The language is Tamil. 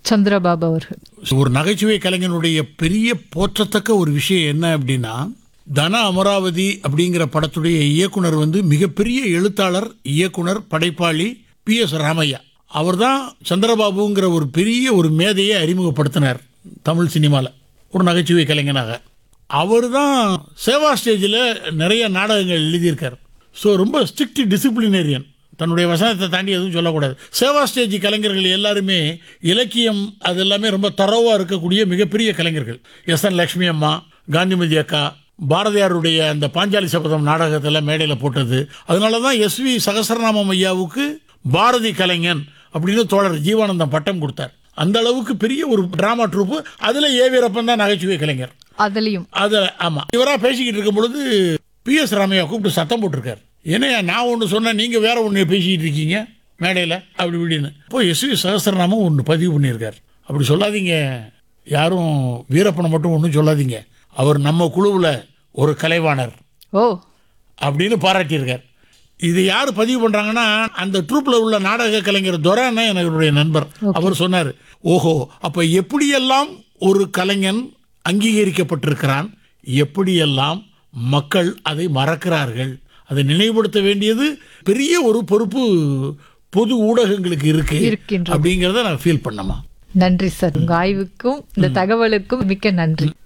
சந்திரபாபு அவர்கள் ஒரு நகைச்சுவை கலைஞனுடைய பெரிய போற்றத்தக்க ஒரு விஷயம் என்ன அப்படின்னா தன அமராவதி அப்படிங்கிற படத்துடைய இயக்குனர் வந்து மிகப்பெரிய எழுத்தாளர் இயக்குனர் படைப்பாளி பி எஸ் ராமையா அவர்தான் சந்திரபாபுங்கிற ஒரு பெரிய ஒரு மேதையை அறிமுகப்படுத்தினார் தமிழ் சினிமாவில் ஒரு நகைச்சுவை கலைஞனாக அவர் தான் சேவா ஸ்டேஜில் நிறைய நாடகங்கள் எழுதியிருக்கார் ஸோ ரொம்ப ஸ்ட்ரிக்ட் டிசிப்ளினேரியன் தன்னுடைய வசனத்தை தாண்டி எதுவும் சொல்லக்கூடாது சேவா ஸ்டேஜ் கலைஞர்கள் எல்லாருமே இலக்கியம் அது எல்லாமே ரொம்ப தரவாக இருக்கக்கூடிய மிகப்பெரிய கலைஞர்கள் எஸ் என் லக்ஷ்மி அம்மா காந்திமதி அக்கா பாரதியாருடைய அந்த பாஞ்சாலி சபதம் நாடகத்தில் மேடையில் போட்டது அதனால தான் எஸ்வி சகசரநாமம் ஐயாவுக்கு பாரதி கலைஞன் அப்படின்னு தோழர் ஜீவானந்தம் பட்டம் கொடுத்தார் அந்த அளவுக்கு பெரிய ஒரு டிராமா ட்ரூப்பு அதில் ஏ வீரப்பன் தான் நகைச்சுவை கலைஞர் அதுலயும் அது ஆமாம் இவராக பேசிக்கிட்டு இருக்கும் பொழுது பி எஸ் ராமையா கூப்பிட்டு சத்தம் போட்டிருக்காரு என்னையா நான் ஒன்று சொன்னேன் நீங்கள் வேற ஒன்று பேசிக்கிட்டு இருக்கீங்க மேடையில் அப்படி இப்படின்னு இப்போ எஸ்வி சகஸ்திரநாமம் ஒன்று பதிவு பண்ணியிருக்கார் அப்படி சொல்லாதீங்க யாரும் வீரப்பனை மட்டும் ஒன்றும் சொல்லாதீங்க அவர் நம்ம குழுவில் ஒரு கலைவாணர் ஓ அப்படின்னு பாராட்டியிருக்கார் இது யார் பதிவு பண்றாங்கன்னா அந்த ட்ரூப்ல உள்ள நாடக கலைஞர் துரான என்னுடைய நண்பர் அவர் சொன்னார் ஓஹோ அப்ப எப்படியெல்லாம் ஒரு கலைஞன் அங்கீகரிக்கப்பட்டிருக்கிறான் எப்படியெல்லாம் மக்கள் அதை மறக்கிறார்கள் அதை நினைவுபடுத்த வேண்டியது பெரிய ஒரு பொறுப்பு பொது ஊடகங்களுக்கு இருக்கு இருக்கின்றது. அப்படிங்கிறத நான் ஃபீல் பண்ணமா நன்றி சார் உங்க ஆய்வுக்கும் இந்த தகவலுக்கும் மிக்க நன்றி